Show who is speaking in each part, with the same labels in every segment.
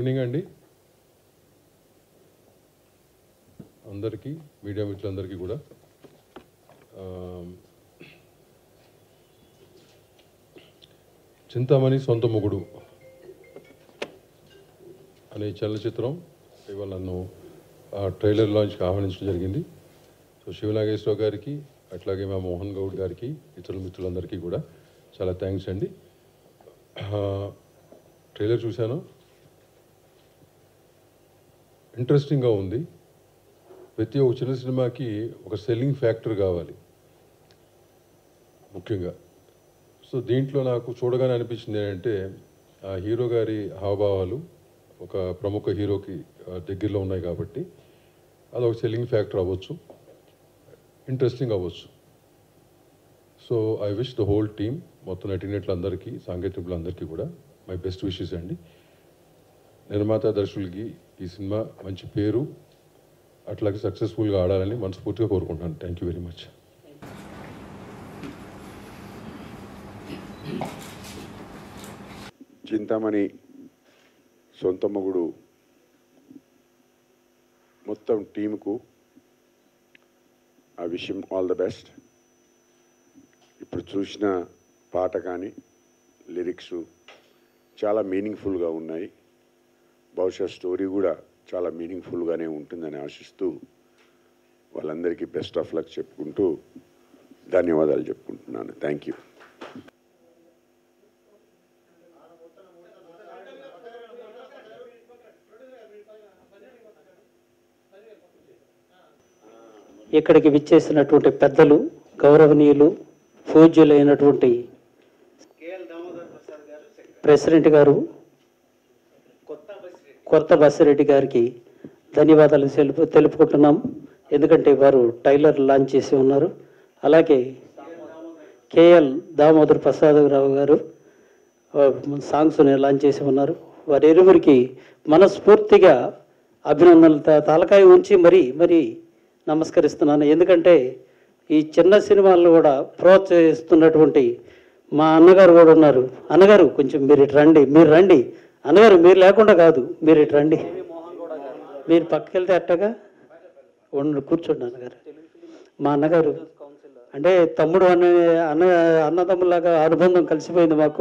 Speaker 1: Evening అండి అందరికీ media మిత్రులందరికీ కూడా ఆ, చింతామణి సొంత మొగుడు అనే చలనచిత్రం ఇవాళ నన్ను ఆ ట్రైలర్ లాంచ్కి ఆహ్వానించడం జరిగింది సో శివనాగేశ్వరరావు గారికి అట్లాగే మా మోహన్ గౌడ్ గారికి ఇతరుల మిత్రులందరికీ కూడా చాలా థ్యాంక్స్ అండి ఆ, ట్రైలర్ చూశాను ఇంట్రెస్టింగ్గా ఉంది ప్రతి ఒక్క చిన్న సినిమాకి ఒక సెల్లింగ్ ఫ్యాక్టర్ కావాలి ముఖ్యంగా సో దీంట్లో నాకు చూడగానే అనిపించింది ఏంటంటే ఆ హీరో గారి హావభావాలు ఒక ప్రముఖ హీరోకి ఆ, దగ్గరలో ఉన్నాయి కాబట్టి అది ఒక సెల్లింగ్ ఫ్యాక్టర్ అవ్వచ్చు ఇంట్రెస్టింగ్ అవ్వచ్చు so I wish the whole team మొత్తం నటినట్లందరికీ సాంకేతికులందరికీ కూడా మై బెస్ట్ విషెస్ అండి నిర్మాత దర్శకులకి ఈ సినిమా మంచి పేరు అట్లాగే సక్సెస్ఫుల్గా ఆడాలని మనస్ఫూర్తిగా కోరుకుంటున్నాను thank you very much
Speaker 2: Chintamani సొంత మొగుడు మొత్తం టీముకు ఆ విషయం ఆల్ ద బెస్ట్ ఇప్పుడు చూసిన పాట కానీ లిరిక్స్ చాలా మీనింగ్ఫుల్గా ఉన్నాయి బహుశా స్టోరీ కూడా చాలా మీనింగ్ఫుల్గానే ఉంటుందని ఆశిస్తూ వాళ్ళందరికీ బెస్ట్ ఆఫ్ లక్ చెప్పుకుంటూ ధన్యవాదాలు చెప్పుకుంటున్నాను థ్యాంక్ యూ
Speaker 3: ఇక్కడికి విచ్చేసినటువంటి పెద్దలు గౌరవనీయులు పూజ్యులైనటువంటి ప్రెసిడెంట్ గారు కొత్త బసిరెడ్డి గారికి ధన్యవాదాలు తెలుపు తెలుపుకుంటున్నాం ఎందుకంటే వారు టైలర్ లాంచ్ చేసి ఉన్నారు అలాగే కేఎల్ దామోదర్ ప్రసాదరావు గారు ఆ, సాంగ్స్ని లాంచ్ చేసి ఉన్నారు వారి ఇరువురికి మనస్ఫూర్తిగా అభినందనలు తా- తలకాయ ఉంచి మరీ మరి నమస్కరిస్తున్నాను ఎందుకంటే ఈ చిన్న సినిమాలను కూడా ప్రోత్సహిస్తున్నటువంటి మా అన్నగారు కూడా ఉన్నారు అన్నగారు కొంచెం మీరు ఇటు రండి మీరు రండి అన్నగారు మీరు లేకుండా కాదు మీరు ఇటు రండి మీరు పక్కకి వెళ్తే అట్టగా ఉండు కూర్చోండి అన్నగారు మా అన్నగారు అంటే తమ్ముడు అనే అన్న అన్నదమ్ములాగా అనుబంధం కలిసిపోయింది మాకు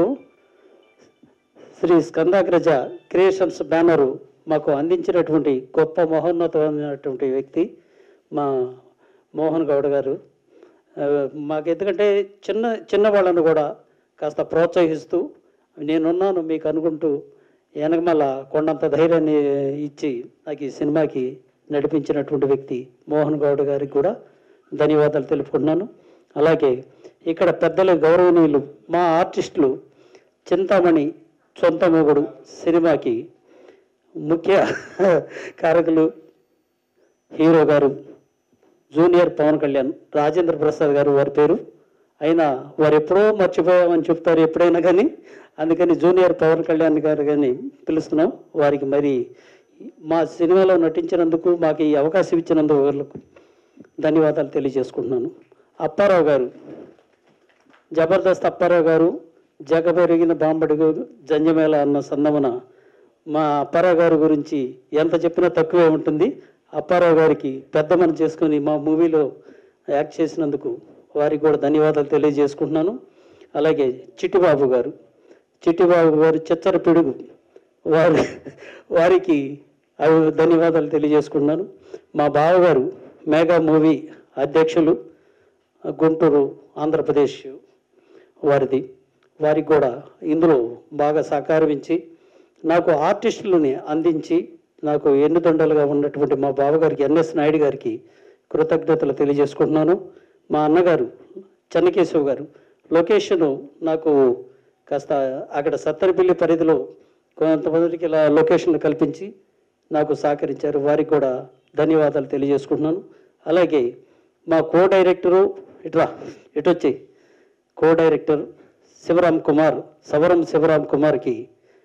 Speaker 3: శ్రీ స్కందాగ్రజ క్రియేషన్స్ బ్యానరు మాకు అందించినటువంటి గొప్ప మహోన్నతమైనటువంటి వ్యక్తి మా మోహన్ గౌడ్ గారు ఆ, మాకు ఎందుకంటే చిన్న చిన్న వాళ్ళను కూడా కాస్త ప్రోత్సహిస్తూ నేనున్నాను మీకు అనుకుంటూ వెనకమల కొండంత ధైర్యాన్ని ఇచ్చి నాకు ఈ సినిమాకి నడిపించినటువంటి వ్యక్తి మోహన్ గౌడ్ గారికి కూడా ధన్యవాదాలు తెలుపుకుంటున్నాను అలాగే ఇక్కడ పెద్దలు గౌరవనీయులు మా ఆర్టిస్టులు చింతామణి సొంత మొగుడు సినిమాకి ముఖ్య కారకులు హీరో గారు జూనియర్ పవన్ కళ్యాణ్ రాజేంద్ర ప్రసాద్ గారు వారి పేరు అయినా వారు ఎప్పుడో మర్చిపోయామని చెప్తారు ఎప్పుడైనా కానీ అందుకని జూనియర్ పవన్ కళ్యాణ్ గారు కానీ పిలుస్తున్నాం వారికి మరి మా సినిమాలో నటించినందుకు మాకు ఈ అవకాశం ఇచ్చినందుకు వాళ్ళకు ధన్యవాదాలు తెలియజేసుకుంటున్నాను అప్పారావు గారు జబర్దస్త్ అప్పారావు గారు జగబెరిగిన బాంబడి జంజమేళ అన్న సందమన మా అప్పారావు గారి గురించి ఎంత చెప్పినా తక్కువే ఉంటుంది అప్పారావు గారికి పెద్ద మన చేసుకొని మా మూవీలో యాక్ట్ చేసినందుకు వారికి కూడా ధన్యవాదాలు తెలియజేసుకుంటున్నాను అలాగే చిట్టిబాబు గారు చిట్టిబాబు గారు చిచ్చర పిడుగు వారి వారికి అవి ధన్యవాదాలు తెలియజేసుకుంటున్నాను మా బావగారు మేఘా మూవీ అధ్యక్షులు గుంటూరు ఆంధ్రప్రదేశ్ వారిది వారికి కూడా ఇందులో బాగా సహకరించి నాకు ఆర్టిస్టులని అందించి నాకు ఎన్నుదండలుగా ఉన్నటువంటి మా బావగారికి ఎన్ఎస్ నాయుడు గారికి కృతజ్ఞతలు తెలియజేసుకుంటున్నాను మా అన్నగారు చెన్నకేశవ్ గారు లొకేషను నాకు కాస్త అక్కడ సత్తరపల్లి పరిధిలో కొంతమందికి ఇలా లొకేషన్లు కల్పించి నాకు సహకరించారు వారికి కూడా ధన్యవాదాలు తెలియజేసుకుంటున్నాను అలాగే మా కో డైరెక్టరు ఇట్లా ఇటొచ్చి కో డైరెక్టర్ శివరామ్ కుమార్ సవరం శివరామ్ కుమార్కి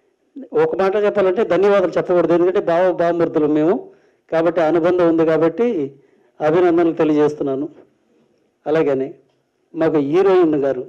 Speaker 3: ఒక మాట చెప్పాలంటే ధన్యవాదాలు చెప్పకూడదు ఎందుకంటే బావ బామూర్తులు మేము కాబట్టి అనుబంధం ఉంది కాబట్టి అభినందనలు తెలియజేస్తున్నాను అలాగనే మాకు హీరోయిన్ గారు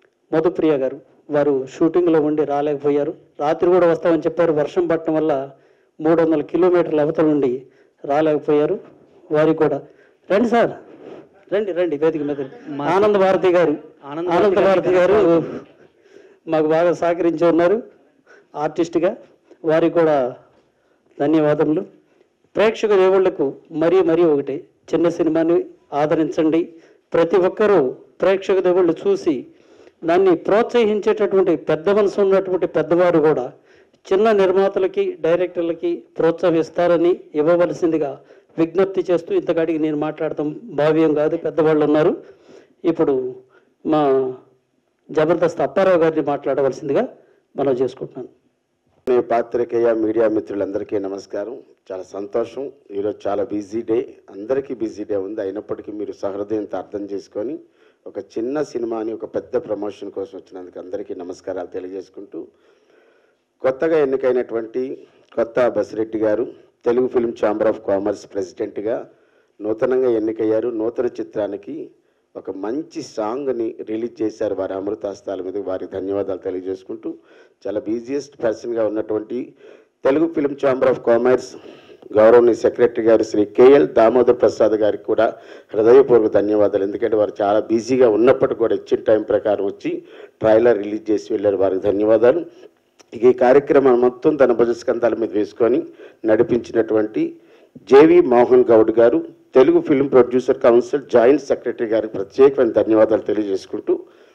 Speaker 3: మధుప్రియ గారు వారు షూటింగ్లో ఉండి రాలేకపోయారు రాత్రి కూడా వస్తామని చెప్పారు వర్షం పట్టడం వల్ల మూడు వందల కిలోమీటర్ల అవతల నుండి రాలేకపోయారు వారికి కూడా రండి సార్ రండి రండి వేదిక మీద ఆనంద భారతి గారు
Speaker 4: ఆనంద
Speaker 3: ఆనంద భారతి గారు మాకు బాగా సహకరించి ఉన్నారు ఆర్టిస్ట్గా వారికి కూడా ధన్యవాదములు ప్రేక్షక దేవుళ్లకు మరీ మరీ ఒకటి చిన్న సినిమాని ఆదరించండి ప్రతి ఒక్కరూ ప్రేక్షక దేవుళ్ళు చూసి దాన్ని ప్రోత్సహించేటటువంటి పెద్ద మనసు ఉన్నటువంటి పెద్దవారు కూడా చిన్న నిర్మాతలకి డైరెక్టర్లకి ప్రోత్సహిస్తారని ఇవ్వవలసిందిగా విజ్ఞప్తి చేస్తూ ఇంతకాడికి నేను మాట్లాడటం భావ్యం కాదు పెద్దవాళ్ళు ఉన్నారు ఇప్పుడు మా జబర్దస్త్ అప్పారావు గారిని మాట్లాడవలసిందిగా మనం చేసుకుంటున్నాను
Speaker 5: నేను పాత్రికేయ మీడియా మిత్రులందరికీ నమస్కారం చాలా సంతోషం ఈరోజు చాలా బిజీ డే అందరికీ బిజీ డే ఉంది అయినప్పటికీ మీరు సహృదయంతో అర్థం చేసుకొని ఒక చిన్న సినిమాని ఒక పెద్ద ప్రమోషన్ కోసం వచ్చినందుకు అందరికీ నమస్కారాలు తెలియజేసుకుంటూ కొత్తగా ఎన్నికైనటువంటి కొత్త బసిరెడ్డి గారు Telugu film chamber of commerce ప్రెసిడెంట్గా నూతనంగా ఎన్నికయ్యారు నూతన చిత్రానికి ఒక మంచి సాంగ్ని రిలీజ్ చేశారు వారి అమృతాస్తాల మీద వారి ధన్యవాదాలు తెలియజేసుకుంటూ చాలా బిజియెస్ట్ పర్సన్గా ఉన్నటువంటి Telugu film chamber of commerce గౌరవనీయ సెక్రటరీ గారు శ్రీ కేఎల్ దామోదర్ ప్రసాద్ గారికి కూడా హృదయపూర్వక ధన్యవాదాలు ఎందుకంటే వారు చాలా బిజీగా ఉన్నప్పటికీ కూడా ఇచ్చిన టైం ప్రకారం వచ్చి ట్రైలర్ రిలీజ్ చేసి వెళ్ళారు వారికి ధన్యవాదాలు ఇక ఈ కార్యక్రమం మొత్తం తన భుజస్కంధాల మీద వేసుకొని నడిపించినటువంటి జేవి మోహన్ గౌడ్ గారు Telugu film producer council joint secretary గారికి ప్రత్యేకమైన ధన్యవాదాలు తెలియజేసుకుంటూ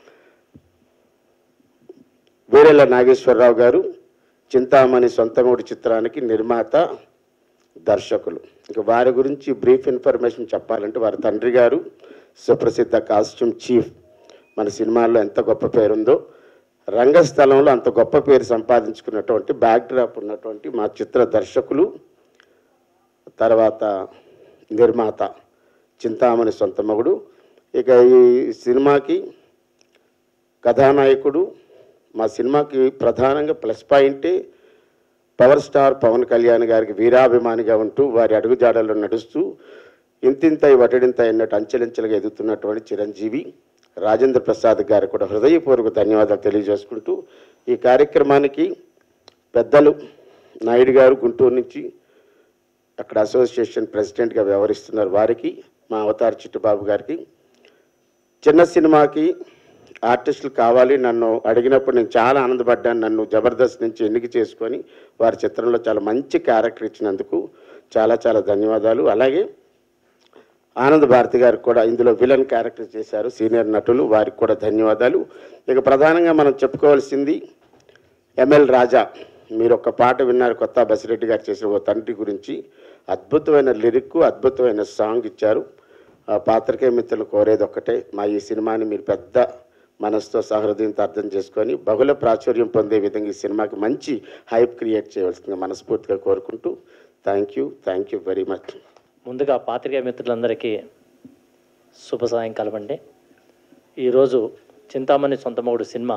Speaker 5: వీరెల్ల నాగేశ్వరరావు గారు చింతామణి సొంతమూడి చిత్రానికి నిర్మాత దర్శకులు ఇక వారి గురించి బ్రీఫ్ ఇన్ఫర్మేషన్ చెప్పాలంటే వారి తండ్రి గారు సుప్రసిద్ధ కాస్ట్యూమ్ చీఫ్ మన సినిమాల్లో ఎంత గొప్ప పేరుందో రంగస్థలంలో అంత గొప్ప పేరు సంపాదించుకున్నటువంటి బ్యాక్డ్రాప్ ఉన్నటువంటి మా చిత్ర దర్శకులు తర్వాత నిర్మాత చింతామణి సొంత మగుడు ఇక ఈ సినిమాకి కథానాయకుడు మా సినిమాకి ప్రధానంగా ప్లస్ పాయింటే పవర్ స్టార్ పవన్ కళ్యాణ్ గారికి వీరాభిమానిగా ఉంటూ వారి అడుగుజాడల్లో నడుస్తూ ఇంతింతై వటడింతై అన్నట్టు అంచెలంచెలుగా ఎదుగుతున్నటువంటి చిరంజీవి రాజేంద్ర ప్రసాద్ గారికి కూడా హృదయపూర్వక ధన్యవాదాలు తెలియజేసుకుంటూ ఈ కార్యక్రమానికి పెద్దలు నాయుడు గారు గుంటూరు నుంచి అక్కడ అసోసియేషన్ ప్రెసిడెంట్గా వ్యవహరిస్తున్నారు వారికి మా అవతార్ చిట్టుబాబు గారికి చిన్న సినిమాకి ఆర్టిస్టులు కావాలి నన్ను అడిగినప్పుడు నేను చాలా ఆనందపడ్డాను నన్ను జబర్దస్త్ నుంచి ఎన్నిక చేసుకొని వారి చిత్రంలో చాలా మంచి క్యారెక్టర్ ఇచ్చినందుకు చాలా చాలా ధన్యవాదాలు అలాగే ఆనంద్ భారతి గారికి కూడా ఇందులో విలన్ క్యారెక్టర్ చేశారు సీనియర్ నటులు వారికి కూడా ధన్యవాదాలు ఇక ప్రధానంగా మనం చెప్పుకోవాల్సింది ఎంఎల్ రాజా మీరు ఒక పాట విన్నారు కొత్త బసిరెడ్డి గారు చేసిన ఓ తండ్రి గురించి అద్భుతమైన లిరిక్ అద్భుతమైన సాంగ్ ఇచ్చారు ఆ పాత్రికేయ మిత్రులు కోరేది ఒక్కటే మా ఈ సినిమాని మీరు పెద్ద మనసుతో సహృదయంతో అర్థం చేసుకొని బహుళ ప్రాచుర్యం పొందే విధంగా ఈ సినిమాకి మంచి హైప్ క్రియేట్ చేయవలసిందిగా మనస్ఫూర్తిగా కోరుకుంటూ thank you thank you very much
Speaker 4: ముందుగా పాత్రికేయ మిత్రులందరికీ శుభ సాయంకాలం అండి ఈరోజు చింతామణి సొంతమౌడు సినిమా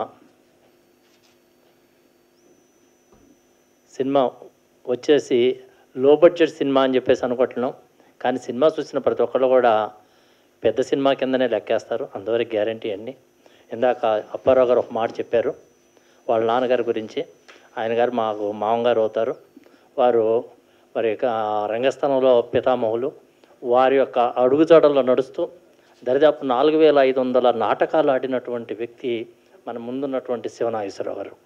Speaker 4: సినిమా వచ్చేసి లో బడ్జెట్ సినిమా అని చెప్పేసి అనుకుంటున్నాం కానీ సినిమా చూసిన ప్రతి ఒక్కళ్ళు కూడా పెద్ద సినిమా కిందనే లెక్కేస్తారు అంతవరకు గ్యారంటీ అండి ఇందాక అప్పారావు గారు ఒక మాట చెప్పారు వాళ్ళ నాన్నగారి గురించి ఆయన గారు మాకు మామగారు అవుతారు వారు మరి యొక్క రంగస్థానంలో పితామహులు వారి యొక్క అడుగుజాడల్లో నడుస్తూ దరిదాపు నాలుగు వేల ఐదు వందల నాటకాలు ఆడినటువంటి వ్యక్తి మన ముందున్నటువంటి శివనాగేశ్వరరావు గారు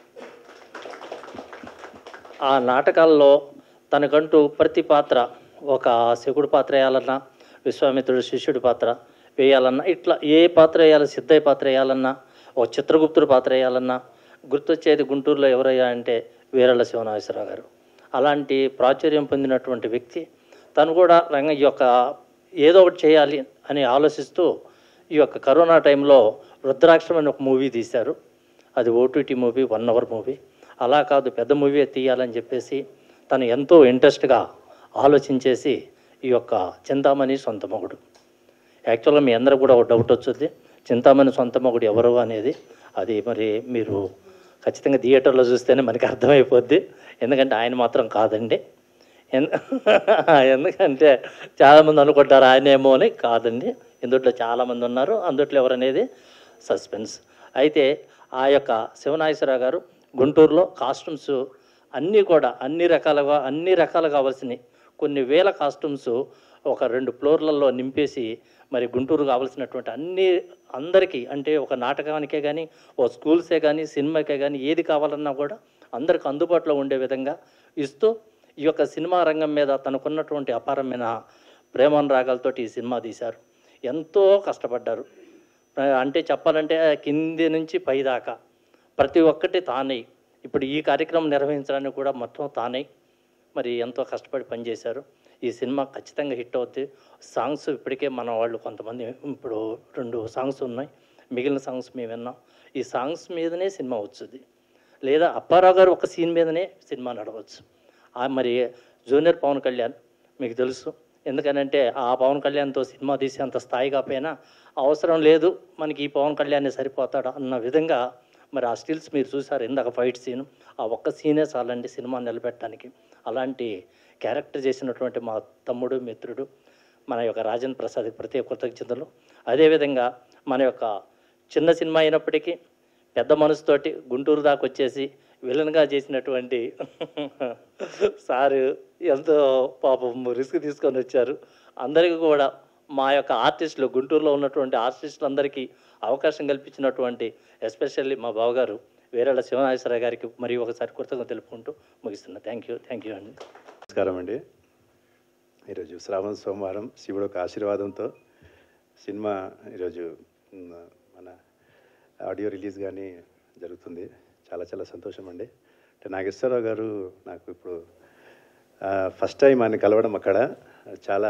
Speaker 4: ఆ నాటకాల్లో తనకంటూ ప్రతి పాత్ర ఒక శకుడు పాత్ర వేయాలన్నా విశ్వామిత్రుడు శిష్యుడి పాత్ర వేయాలన్నా ఇట్లా ఏ పాత్ర వేయాలి సిద్ధయ్య పాత్ర వేయాలన్నా ఒక చిత్రగుప్తుడి పాత్ర వేయాలన్నా గుర్తొచ్చేది గుంటూరులో ఎవరయ్యా అంటే వీరళ్ళ శివనాగేశ్వరరావు గారు అలాంటి ప్రాచుర్యం పొందినటువంటి వ్యక్తి తను కూడా రంగ ఈ యొక్క ఏదో ఒకటి చేయాలి అని ఆలోచిస్తూ ఈ యొక్క కరోనా టైంలో రుద్రాక్షరం అని ఒక మూవీ తీశారు అది OTT movie one hour movie అలా కాదు పెద్ద మూవీ తీయాలని చెప్పేసి తను ఎంతో ఇంట్రెస్ట్గా ఆలోచించేసి ఈ యొక్క చింతామణి సొంత మొగుడు యాక్చువల్గా మీ అందరూ కూడా ఒక డౌట్ వచ్చింది చింతామణి సొంత మొగుడు ఎవరు అనేది అది మరి మీరు ఖచ్చితంగా థియేటర్లో చూస్తేనే మనకి అర్థమైపోద్ది ఎందుకంటే ఆయన మాత్రం కాదండి ఎన్- ఎందుకంటే చాలామంది అనుకుంటారు ఆయనేమో అని కాదండి ఇందుట్లో చాలామంది ఉన్నారు అందుట్లో ఎవరనేది సస్పెన్స్ అయితే ఆ యొక్క శివనాగేశ్వరరావు గారు గుంటూరులో కాస్ట్యూమ్స్ అన్నీ కూడా అన్ని రకాలుగా అన్ని రకాలు కావాల్సినవి కొన్ని వేల కాస్ట్యూమ్స్ ఒక రెండు ఫ్లోర్లలో నింపేసి మరి గుంటూరు కావాల్సినటువంటి అన్ని అందరికీ అంటే ఒక నాటకానికే కానీ ఓ స్కూల్సే కానీ సినిమాకే కానీ ఏది కావాలన్నా కూడా అందరికి అందుబాటులో ఉండే విధంగా ఇస్తూ ఈ యొక్క సినిమా రంగం మీద తనకున్నటువంటి అపారమైన ప్రేమానురాగాలతోటి ఈ సినిమా తీశారు ఎంతో కష్టపడ్డారు ఆ, అంటే చెప్పాలంటే కింది నుంచి పై దాకా ప్రతి ఒక్కటి తానే ఇప్పుడు ఈ కార్యక్రమం నిర్వహించడానికి కూడా మొత్తం తానే మరి ఎంతో కష్టపడి పనిచేశారు ఈ సినిమా ఖచ్చితంగా హిట్ అవుద్ది సాంగ్స్ ఇప్పటికే మన వాళ్ళు కొంతమంది ఇప్పుడు రెండు సాంగ్స్ ఉన్నాయి మిగిలిన సాంగ్స్ మేము విన్నాం ఈ సాంగ్స్ మీదనే సినిమా వచ్చుద్ది లేదా అప్పారావు గారు ఒక సీన్ మీదనే సినిమా నడవచ్చు ఆ మరి జూనియర్ పవన్ కళ్యాణ్ మీకు తెలుసు ఎందుకనంటే ఆ పవన్ కళ్యాణ్తో సినిమా తీసేంత స్థాయి కాకపోయినా అవసరం లేదు మనకి ఈ పవన్ కళ్యాణ్ సరిపోతాడు అన్న విధంగా మరి ఆ స్టిల్స్ మీరు చూసారు ఇందాక ఫైట్ సీన్ ఆ ఒక్క సీనే చాలండి సినిమా నిలబెట్టడానికి అలాంటి క్యారెక్టర్ చేసినటువంటి మా తమ్ముడు మిత్రుడు మన యొక్క రాజేంద్ర ప్రసాద్ ప్రత్యేక కృతజ్ఞతలు అదేవిధంగా మన యొక్క చిన్న సినిమా అయినప్పటికీ పెద్ద మనసుతోటి గుంటూరు దాకా వచ్చేసి విలన్గా చేసినటువంటి సారు ఎంతో పాపం రిస్క్ తీసుకొని వచ్చారు అందరికీ కూడా మా యొక్క ఆర్టిస్టులు గుంటూరులో ఉన్నటువంటి ఆర్టిస్టులందరికీ అవకాశం కల్పించినటువంటి ఎస్పెషల్లీ మా బావగారు వేరేళ్ళ శివనాగేశ్వర గారికి మరి ఒకసారి కృతజ్ఞత తెలుపుకుంటూ ముగిస్తున్నా థ్యాంక్ యూ థ్యాంక్ యూ అండి
Speaker 6: నమస్కారం అండి ఈరోజు శ్రావణ సోమవారం శివుడు ఒక ఆశీర్వాదంతో సినిమా ఈరోజు మ్, మన ఆడియో రిలీజ్ కానీ జరుగుతుంది చాలా చాలా సంతోషం అండి అంటే నాగేశ్వరరావు గారు నాకు ఇప్పుడు ఫస్ట్ టైం ఆయన కలవడం అక్కడ చాలా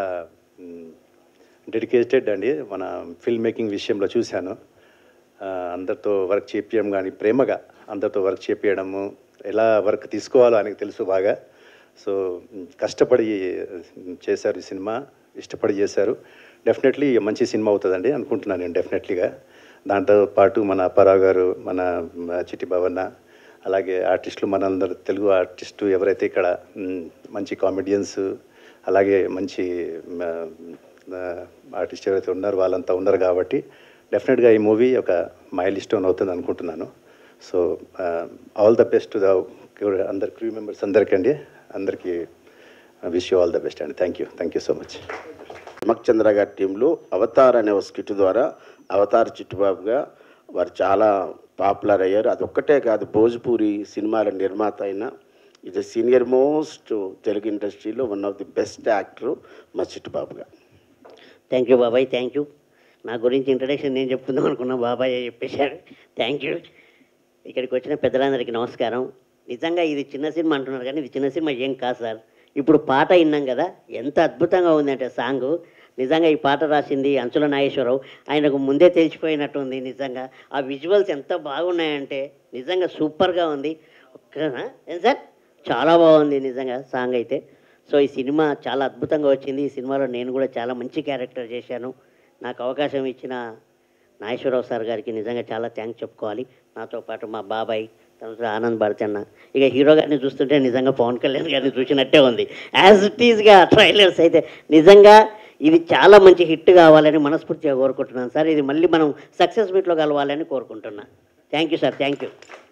Speaker 6: డెడికేటెడ్ అండి మన ఫిల్మ్ మేకింగ్ విషయంలో చూశాను ఆ, అందరితో వర్క్ చేపించడం కానీ ప్రేమగా అందరితో వర్క్ చేపించడము ఎలా వర్క్ తీసుకోవాలో ఆయనకు తెలుసు బాగా సో మ్, కష్టపడి మ్, చేశారు ఈ సినిమా ఇష్టపడి చేశారు డెఫినెట్లీ మంచి సినిమా అవుతుందండి అనుకుంటున్నాను నేను డెఫినెట్లీగా దాంతో పాటు మన అప్పారావు గారు మన మ, చిట్టి భవన్న అలాగే ఆర్టిస్టులు మనందరూ తెలుగు ఆర్టిస్టు ఎవరైతే ఇక్కడ మ్, మంచి కామెడియన్స్ అలాగే మంచి మ, మ, ఆర్టిస్ట్ ఎవరైతే ఉన్నారో వాళ్ళంతా ఉన్నారు కాబట్టి డెఫినెట్గా ఈ మూవీ ఒక మైల్ స్టోన్ అవుతుంది అనుకుంటున్నాను so all the best the అందరు క్రూ మెంబర్స్ అందరికండి అందరికీ wish you all the best అండి thank you thank you so much
Speaker 5: Chandra గారి టీంలో అవతార్ అనే ఒక స్కిట్ ద్వారా అవతార్ చిట్టుబాబుగా వారు చాలా పాపులర్ అయ్యారు అదొక్కటే కాదు భోజ్పూరి సినిమాల నిర్మాత అయిన ఇది సీనియర్ మోస్ట్ తెలుగు ఇండస్ట్రీలో one of the best actor మా చిట్టుబాబుగా
Speaker 7: థ్యాంక్ యూ బాబాయ్ థ్యాంక్ యూ నా గురించి ఇంట్రడక్షన్ నేను చెప్తుందాం అనుకున్నా బాబాయ్ చెప్పేశారు థ్యాంక్ యూ ఇక్కడికి వచ్చిన పెద్దలందరికీ నమస్కారం నిజంగా ఇది చిన్న సినిమా అంటున్నారు కానీ ఇది చిన్న సినిమా ఏం కాదు సార్ ఇప్పుడు పాట విన్నాం కదా ఎంత అద్భుతంగా ఉందంటే సాంగ్ నిజంగా ఈ పాట రాసింది అంచుల నాగేశ్వరరావు ఆయనకు ముందే తెలిసిపోయినట్టుంది నిజంగా ఆ విజువల్స్ ఎంత బాగున్నాయంటే నిజంగా సూపర్గా ఉంది ఒక్క- ఏం సార్ చాలా బాగుంది నిజంగా సాంగ్ అయితే సో ఈ సినిమా చాలా అద్భుతంగా వచ్చింది ఈ సినిమాలో నేను కూడా చాలా మంచి క్యారెక్టర్ చేశాను నాకు అవకాశం ఇచ్చిన నాగేశ్వరరావు సార్ గారికి నిజంగా చాలా థ్యాంక్స్ చెప్పుకోవాలి నాతో పాటు మా బాబాయ్ తర్వాత ఆనంద్ భారతి అన్న ఇక హీరో గారిని చూస్తుంటే నిజంగా పవన్ కళ్యాణ్ గారిని చూసినట్టే ఉంది యాజ్ ఇట్ ఈస్గా ట్రైలర్స్ అయితే నిజంగా ఇది చాలా మంచి హిట్ కావాలని మనస్ఫూర్తిగా కోరుకుంటున్నాను సార్ ఇది మళ్ళీ మనం సక్సెస్ మీట్లో కలవాలని కోరుకుంటున్నాను thank you sir thank you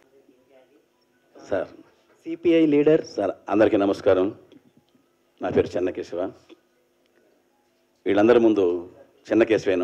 Speaker 8: sir
Speaker 3: CPI leader
Speaker 8: sir అందరికీ నమస్కారం నా పేరు చెన్నకేశవ వీళ్ళందరి ముందు చెన్నకేశవేను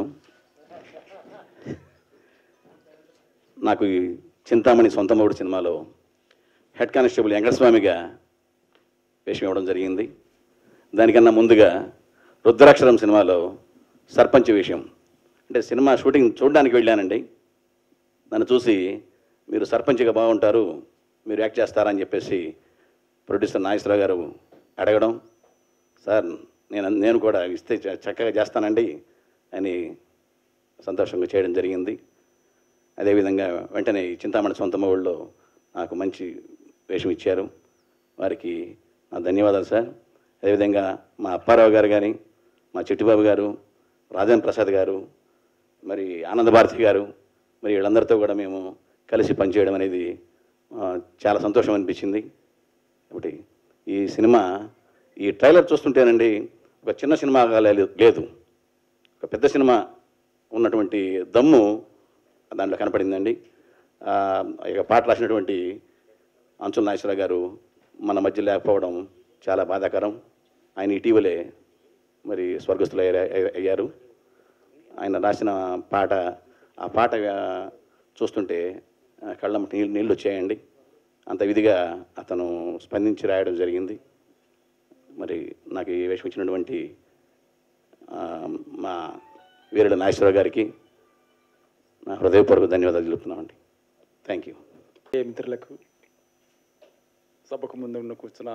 Speaker 8: నాకు ఈ చింతామణి సొంతమౌడు సినిమాలో హెడ్ కానిస్టేబుల్ వెంకటస్వామిగా వేషం ఇవ్వడం జరిగింది దానికన్నా ముందుగా రుద్రాక్షరం సినిమాలో సర్పంచ్ విషయం అంటే సినిమా షూటింగ్ చూడడానికి వెళ్ళానండి నన్ను చూసి మీరు సర్పంచ్గా బాగుంటారు మీరు యాక్ట్ చేస్తారని చెప్పేసి ప్రొడ్యూసర్ నాగేశ్వరరావు గారు అడగడం సార్ నేను నేను కూడా ఇస్తే చ- చక్కగా చేస్తానండి అని సంతోషంగా చేయడం జరిగింది అదేవిధంగా వెంటనే ఈ చింతామణి సొంత ఊళ్ళో నాకు మంచి వేషం ఇచ్చారు వారికి నా ధన్యవాదాలు సార్ అదేవిధంగా మా అప్పారావు గారు కానీ మా చిట్టిబాబు గారు రాజన్ ప్రసాద్ గారు మరి ఆనంద భారతి గారు మరి వీళ్ళందరితో కూడా మేము కలిసి పనిచేయడం అనేది ఆ, చాలా సంతోషం అనిపించింది ఒకటి ఈ సినిమా ఈ ట్రైలర్ చూస్తుంటేనండి ఒక చిన్న సినిమాగా లేదు లేదు ఒక పెద్ద సినిమా ఉన్నటువంటి దమ్ము దాంట్లో కనపడిందండి ఆ, ఇక పాట రాసినటువంటి అంచుల నాగేశ్వరరావు గారు మన మధ్య లేకపోవడం చాలా బాధాకరం ఆయన ఇటీవలే మరి స్వర్గస్థులు అయ్యారు- అయ్యారు ఆయన రాసిన పాట ఆ పాట ఆ, చూస్తుంటే ఆ, కళ్ళ నీళ్ళు నీళ్ళు వచ్చాయండి అంత విధిగా అతను స్పందించి రాయడం జరిగింది మరి నాకు ఈ వేషం ఇచ్చినటువంటి ఆ, మా వీరుడు నాగేశ్వరరావు గారికి నా హృదయపూర్వక ధన్యవాదాలు తెలుపుతున్నామండి థ్యాంక్ యూ
Speaker 9: ఏ మిత్రులకు సభకు ముందు ఉన్న కూర్చున్న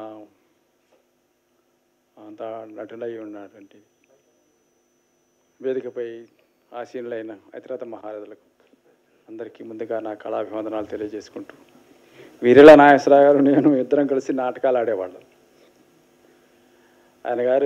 Speaker 9: అంతా నటులై ఉన్నటువంటి వేదికపై ఆసీనులైన అతిరథ మహారథులకు అందరికీ ముందుగా నా కళాభివందనాలు తెలియజేసుకుంటూ వీరిల నాగేశ్వరరావు గారు నేను ఇద్దరం కలిసి నాటకాలు ఆడేవాళ్ళం ఆయన గారు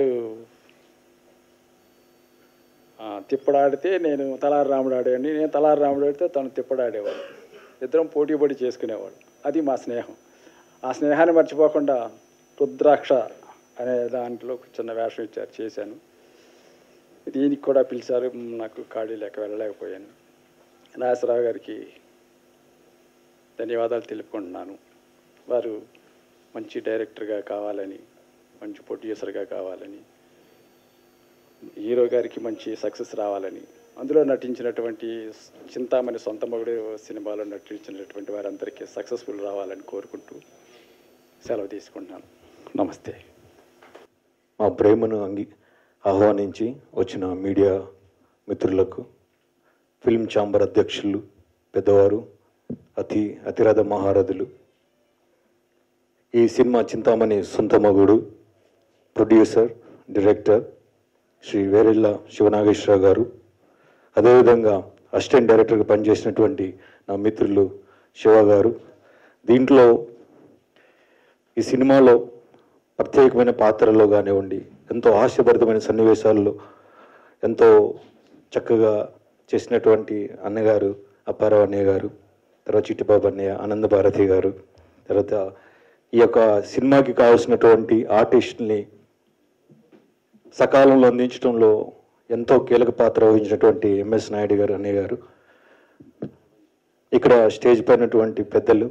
Speaker 9: ఆ, తిప్పడాడితే నేను తలారి రాముడు ఆడేవాడిని నేను తలారి రాముడు ఆడితే తను తిప్పడాడేవాడు ఇద్దరం పోటీ పడి చేసుకునేవాడు అది మా స్నేహం ఆ స్నేహాన్ని మర్చిపోకుండా రుద్రాక్ష అనే దాంట్లో ఒక చిన్న వేషం ఇచ్చారు చేశాను దీనికి కూడా పిలిచారు నాకు ఖాళీ లేక వెళ్ళలేకపోయాను నాగేశ్వరరావు గారికి ధన్యవాదాలు తెలుపుకుంటున్నాను వారు మంచి డైరెక్టర్గా కావాలని మంచి ప్రొడ్యూసర్గా కావాలని హీరో గారికి మంచి సక్సెస్ రావాలని అందులో నటించినటువంటి చింతామణి సొంత మగుడు సినిమాలో నటించినటువంటి వారందరికీ సక్సెస్ఫుల్ రావాలని కోరుకుంటూ సెలవు తీసుకుంటున్నాను నమస్తే
Speaker 10: మా ప్రేమను అంగి ఆహ్వానించి వచ్చిన మీడియా మిత్రులకు ఫిల్మ్ ఛాంబర్ అధ్యక్షులు పెద్దవారు అతి అతిరథ మహారథులు ఈ సినిమా చింతామణి సొంత మగుడు ప్రొడ్యూసర్ డైరెక్టర్ శ్రీ వేరెళ్ళ శివనాగేశ్వరరావు గారు అదేవిధంగా అసిస్టెంట్ డైరెక్టర్గా పనిచేసినటువంటి నా మిత్రులు శివ గారు దీంట్లో ఈ సినిమాలో ప్రత్యేకమైన పాత్రలో కానివ్వండి ఎంతో హాస్యభరితమైన సన్నివేశాల్లో ఎంతో చక్కగా చేసినటువంటి అన్నగారు అప్పారావు అన్నయ్య గారు తర్వాత చిట్టిబాబు అన్నయ్య ఆనంద భారతి గారు తర్వాత ఈ యొక్క సినిమాకి కావాల్సినటువంటి ఆర్టిస్ట్ని సకాలంలో అందించడంలో ఎంతో కీలక పాత్ర వహించినటువంటి ఎంఎస్ నాయుడు గారు అన్నయ్య గారు ఇక్కడ స్టేజ్ పైనటువంటి పెద్దలు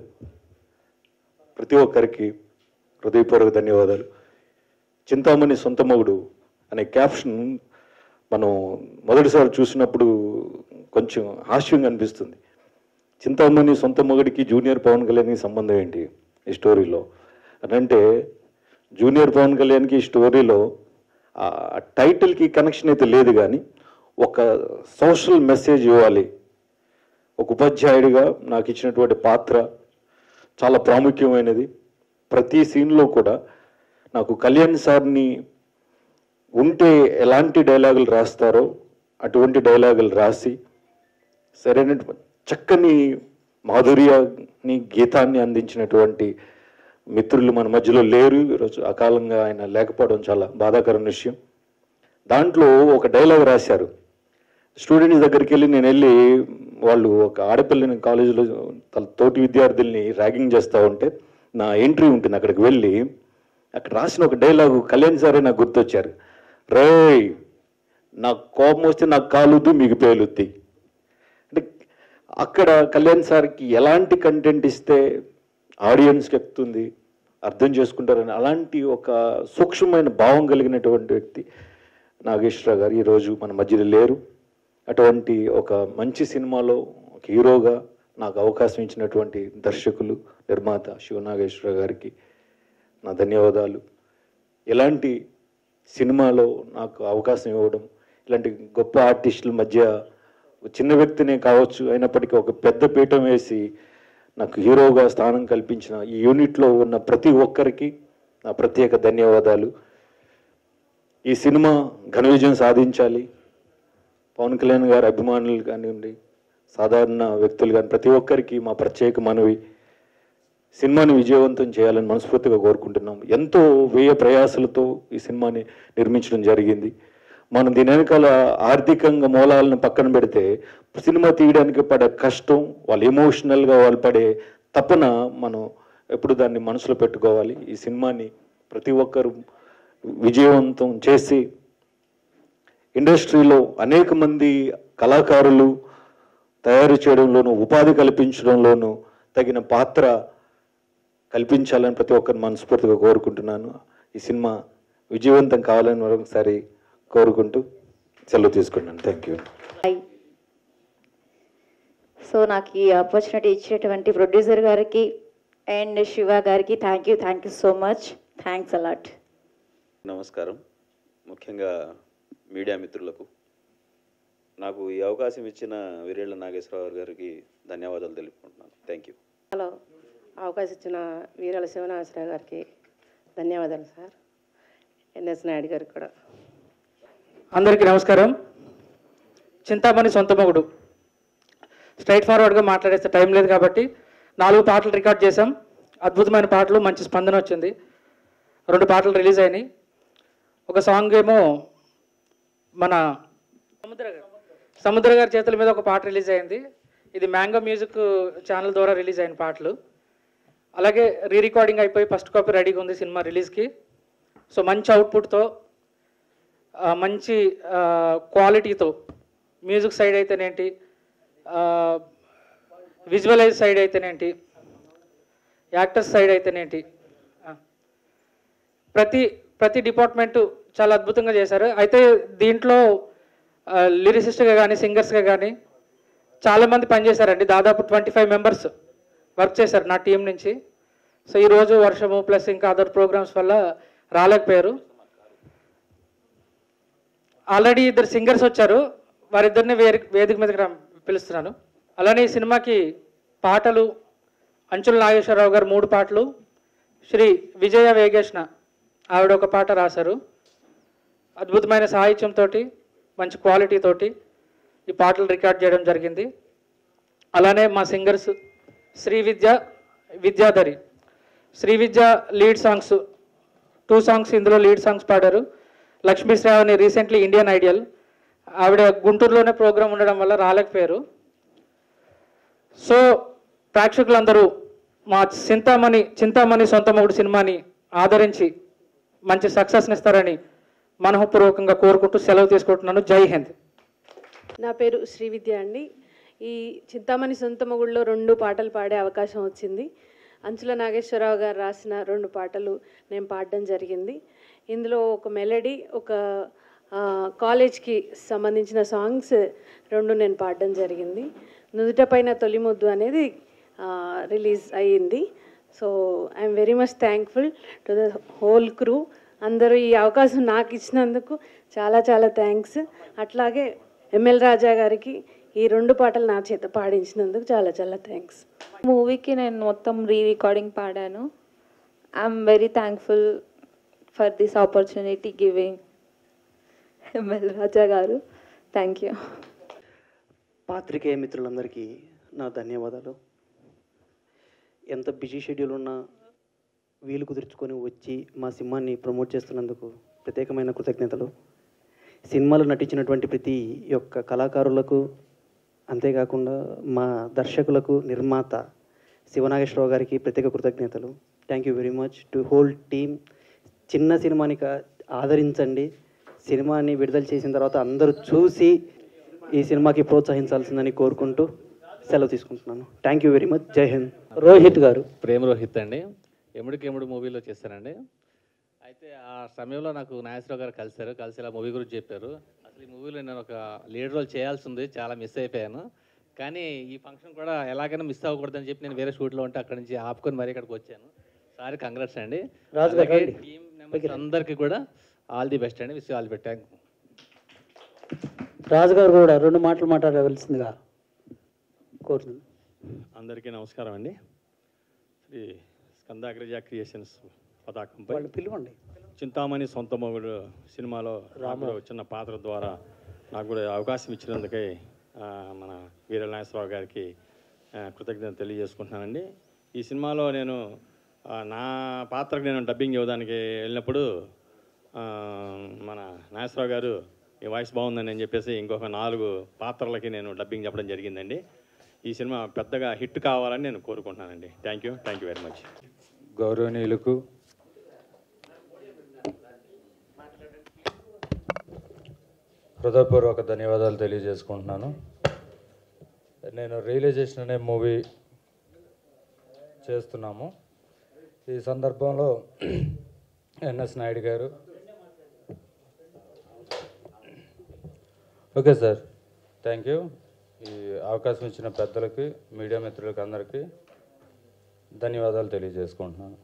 Speaker 10: ప్రతి ఒక్కరికి హృదయపూర్వక ధన్యవాదాలు చింతామణి సొంత మొగుడు అనే క్యాప్షన్ మనం మొదటిసారి చూసినప్పుడు కొంచెం హాస్యంగా అనిపిస్తుంది చింతామణి సొంత మొగుడికి జూనియర్ పవన్ కళ్యాణ్కి సంబంధం ఏంటి ఈ స్టోరీలో అని అంటే జూనియర్ పవన్ కళ్యాణ్కి ఈ స్టోరీలో ఆ టైటిల్కి కనెక్షన్ అయితే లేదు కానీ ఒక సోషల్ మెసేజ్ ఇవ్వాలి ఒక ఉపాధ్యాయుడిగా నాకు ఇచ్చినటువంటి పాత్ర చాలా ప్రాముఖ్యమైనది ప్రతి సీన్లో కూడా నాకు కళ్యాణ్ సార్ని ఉంటే ఎలాంటి డైలాగులు రాస్తారో అటువంటి డైలాగులు రాసి సరైన చక్కని మాధుర్యాన్ని గీతాన్ని అందించినటువంటి మిత్రులు మన మధ్యలో లేరు ఈరోజు అకాలంగా ఆయన లేకపోవడం చాలా బాధాకరమైన విషయం దాంట్లో ఒక డైలాగ్ రాశారు స్టూడెంట్స్ దగ్గరికి వెళ్ళి నేను వెళ్ళి వాళ్ళు ఒక ఆడపిల్లని కాలేజీలో తన తోటి విద్యార్థుల్ని ర్యాగింగ్ చేస్తూ ఉంటే నా ఎంట్రీ ఉంటుంది అక్కడికి వెళ్ళి అక్కడ రాసిన ఒక డైలాగు కళ్యాణ్ సారే నాకు గుర్తొచ్చారు రేయ్ నాకు కోపం వస్తే నాకు కాలుద్దు మీకు పేలుద్ది అంటే అక్కడ కళ్యాణ్ సార్కి ఎలాంటి కంటెంట్ ఇస్తే ఆడియన్స్కి ఎక్కుతుంది అర్థం చేసుకుంటారని అలాంటి ఒక సూక్ష్మమైన భావం కలిగినటువంటి వ్యక్తి నాగేశ్వరరావు గారు ఈరోజు మన మధ్యలో లేరు అటువంటి ఒక మంచి సినిమాలో ఒక హీరోగా నాకు అవకాశం ఇచ్చినటువంటి దర్శకులు నిర్మాత శివనాగేశ్వరరావు గారికి నా ధన్యవాదాలు ఇలాంటి సినిమాలో నాకు అవకాశం ఇవ్వడం ఇలాంటి గొప్ప ఆర్టిస్టుల మధ్య ఒక చిన్న వ్యక్తినే కావచ్చు అయినప్పటికీ ఒక పెద్ద పీఠం వేసి నాకు హీరోగా స్థానం కల్పించిన ఈ యూనిట్లో ఉన్న ప్రతి ఒక్కరికి నా ప్రత్యేక ధన్యవాదాలు ఈ సినిమా ఘన విజయం సాధించాలి పవన్ కళ్యాణ్ గారి అభిమానులు కానివ్వండి సాధారణ వ్యక్తులు కానీ ప్రతి ఒక్కరికి మా ప్రత్యేక మనవి సినిమాని విజయవంతం చేయాలని మనస్ఫూర్తిగా కోరుకుంటున్నాం ఎంతో వ్యయ ప్రయాసలతో ఈ సినిమాని నిర్మించడం జరిగింది మనం దీని వెనకాల ఆర్థికంగా మూలాలను పక్కన పెడితే సినిమా తీయడానికి పడే కష్టం వాళ్ళు ఎమోషనల్గా వాళ్ళు పడే తపన మనం ఎప్పుడు దాన్ని మనసులో పెట్టుకోవాలి ఈ సినిమాని ప్రతి ఒక్కరు విజయవంతం చేసి ఇండస్ట్రీలో అనేక మంది కళాకారులు తయారు చేయడంలోనూ ఉపాధి కల్పించడంలోనూ తగిన పాత్ర కల్పించాలని ప్రతి ఒక్కరిని మనస్ఫూర్తిగా కోరుకుంటున్నాను ఈ సినిమా విజయవంతం కావాలని మరొకసారి కోరుకుంటూ సెలవు తీసుకున్నాను థ్యాంక్ యూ
Speaker 11: సో నాకు ఈ ఆపర్చునిటీ ఇచ్చినటువంటి ప్రొడ్యూసర్ గారికి అండ్ శివ గారికి thank you thank you so much thanks a lot
Speaker 12: నమస్కారం ముఖ్యంగా మీడియా మిత్రులకు నాకు ఈ అవకాశం ఇచ్చిన వీరేళ్ల నాగేశ్వరరావు గారికి ధన్యవాదాలు తెలుపుకుంటున్నాను థ్యాంక్ యూ
Speaker 13: హలో అవకాశం ఇచ్చిన వీరాల శివనాశ్వరరావు గారికి ధన్యవాదాలు సార్ ఎన్ఎస్ నాయుడు గారికి కూడా
Speaker 14: అందరికీ నమస్కారం చింతామణి సొంత మొగుడు స్ట్రైట్ ఫార్వర్డ్గా మాట్లాడేస్తే టైం లేదు కాబట్టి నాలుగు పాటలు రికార్డ్ చేశాం అద్భుతమైన పాటలు మంచి స్పందన వచ్చింది రెండు పాటలు రిలీజ్ అయినాయి ఒక సాంగ్ ఏమో మన సముద్ర గారు సముద్ర గారి చేతుల మీద ఒక పాట రిలీజ్ అయింది ఇది మ్యాంగో మ్యూజిక్ ఛానల్ ద్వారా రిలీజ్ అయిన పాటలు అలాగే రీ రికార్డింగ్ అయిపోయి ఫస్ట్ కాపీ రెడీగా ఉంది సినిమా రిలీజ్కి సో మంచి అవుట్పుట్తో ఆ, మంచి ఆ, క్వాలిటీతో మ్యూజిక్ సైడ్ అయితేనేంటి ఆ, విజువలైజ్ సైడ్ అయితేనేంటి యాక్టర్స్ సైడ్ అయితేనేంటి ఆ, ప్రతి ప్రతి డిపార్ట్మెంటు చాలా అద్భుతంగా చేశారు అయితే దీంట్లో లిరిసిస్ట్గా కానీ సింగర్స్గా కానీ చాలామంది పనిచేశారండి దాదాపు ట్వంటీ ఫైవ్ మెంబర్స్ వర్క్ చేశారు నా టీం నుంచి సో ఈరోజు వర్షము ప్లస్ ఇంకా అదర్ ప్రోగ్రామ్స్ వల్ల రాలేకపోయారు ఆల్రెడీ ఇద్దరు సింగర్స్ వచ్చారు వారిద్దరిని వేరే వేదిక మీదకి రా పిలుస్తున్నాను అలానే ఈ సినిమాకి పాటలు అంచుల నాగేశ్వరరావు గారు మూడు పాటలు శ్రీ విజయ వేగేష్ణ ఆవిడ ఒక పాట రాశారు అద్భుతమైన సాహిత్యంతో మంచి క్వాలిటీ తోటి ఈ పాటలు రికార్డ్ చేయడం జరిగింది అలానే మా singers Shri Vidya Vidyadhari Shri Vidya lead songs two songs ఇందులో లీడ్ సాంగ్స్ పాడారు Lakshmi Sravani recently Indian Idol ఆవిడ గుంటూరులోనే ప్రోగ్రాం ఉండడం వల్ల రాలేకపోయారు సో ప్రేక్షకులందరూ మా చింతామణి చింతామణి సొంత మొగుడు సినిమాని ఆదరించి మంచి సక్సెస్ని ఇస్తారని మనఃపూర్వకంగా కోరుకుంటూ సెలవు తీసుకుంటున్నాను జై హింద్
Speaker 15: నా పేరు శ్రీవిద్య అండి ఈ చింతామణి సొంత మొగుళ్ళలో రెండు పాటలు పాడే అవకాశం వచ్చింది అంచుల నాగేశ్వరరావు గారు రాసిన రెండు పాటలు నేను పాడడం జరిగింది ఇందులో ఒక మెలడీ ఒక ఆ, కాలేజ్కి సంబంధించిన సాంగ్స్ రెండు నేను పాడడం జరిగింది నుదుట పైన తొలి ముద్దు అనేది ఆ, రిలీజ్ అయ్యింది so I'm very much thankful to the whole crew అందరూ ఈ అవకాశం నాకు ఇచ్చినందుకు చాలా చాలా థ్యాంక్స్ అట్లాగే ఎంఎల్ రాజా గారికి ఈ రెండు పాటలు నా చేత పాడించినందుకు చాలా చాలా థ్యాంక్స్
Speaker 16: మూవీకి నేను మొత్తం రీ రికార్డింగ్ పాడాను I'm very thankful for this opportunity giving ML Raja గారు థ్యాంక్ యూ
Speaker 17: పాత్రికేయ మిత్రులందరికీ నా ధన్యవాదాలు ఎంత బిజీ షెడ్యూల్ ఉన్నా వీలు కుదుర్చుకొని వచ్చి మా సినిమాని ప్రమోట్ చేస్తున్నందుకు ప్రత్యేకమైన కృతజ్ఞతలు సినిమాలో నటించినటువంటి ప్రతి యొక్క కళాకారులకు అంతేకాకుండా మా దర్శకులకు నిర్మాత శివనాగేశ్వరరావు గారికి ప్రత్యేక కృతజ్ఞతలు thank you very much to whole team చిన్న సినిమాని కా- ఆదరించండి సినిమాని విడుదల చేసిన తర్వాత అందరూ చూసి ఈ సినిమాకి ప్రోత్సహించాల్సిందని కోరుకుంటూ సెలవు తీసుకుంటున్నాను థ్యాంక్ యూ వెరీ మచ్ జై హింద్
Speaker 3: రోహిత్ గారు
Speaker 18: ప్రేమ రోహిత్ అండి ఎముడికి ఎముడు మూవీలో చేశానండి అయితే ఆ సమయంలో నాకు నాగేశ్వరరావు గారు కలిశారు కలిసి ఇలా మూవీ గురించి చెప్పారు అసలు ఈ మూవీలో నేను ఒక లీడ్ రోల్ చేయాల్సి ఉంది చాలా మిస్ అయిపోయాను కానీ ఈ ఫంక్షన్ కూడా ఎలాగైనా మిస్ అవ్వకూడదని చెప్పి నేను వేరే షూట్లో ఉంటే అక్కడి నుంచి ఆపుకొని మరీ ఇక్కడికి వచ్చాను సారీ కంగ్రాట్స్ అండి
Speaker 3: రాజు గారు
Speaker 18: అలాగే
Speaker 3: రండి.
Speaker 18: టీం మెంబర్స్ అందరికీ కూడా ఆల్ ది బెస్ట్ అండి wish all the best thank
Speaker 3: రాజుగారు కూడా రెండు మాటలు మాట్లాడవలసిందిగా కోరుతున్నాను
Speaker 19: అందరికీ నమస్కారం అండి శ్రీ స్కందాగ్రజ క్రియేషన్స్ పతాకంపై
Speaker 3: వాళ్ళు పిలవండి
Speaker 19: చింతామణి సొంత మొగుడు సినిమాలో నాకు కూడా చిన్న పాత్ర ద్వారా నాకు కూడా అవకాశం ఇచ్చినందుకై ఆ, మన వీరనాగేశ్వరరావు గారికి ఆ, కృతజ్ఞత తెలియజేసుకుంటున్నానండి ఈ సినిమాలో నేను ఆ, నా పాత్రకు నేను డబ్బింగ్ ఇవ్వడానికి వెళ్ళినప్పుడు ఆ, మన నాగేశ్వరరావు గారు ఈ వాయిస్ బాగుందని అని చెప్పేసి ఇంకొక నాలుగు పాత్రలకి నేను డబ్బింగ్ చెప్పడం జరిగిందండి ఈ సినిమా పెద్దగా హిట్ కావాలని నేను కోరుకుంటున్నానండి thank you thank you very much
Speaker 20: గౌరవనీయులకు హృదయపూర్వక ధన్యవాదాలు తెలియజేసుకుంటున్నాను నేను రియలైజేషన్ అనే మూవీ చేస్తున్నాము ఈ సందర్భంలో ఎన్ఎస్ నాయుడు గారు ఓకే సార్ థ్యాంక్ యూ ఈ అవకాశం ఇచ్చిన పెద్దలకి మీడియా మిత్రులకి అందరికీ ధన్యవాదాలు తెలియజేసుకుంటున్నాను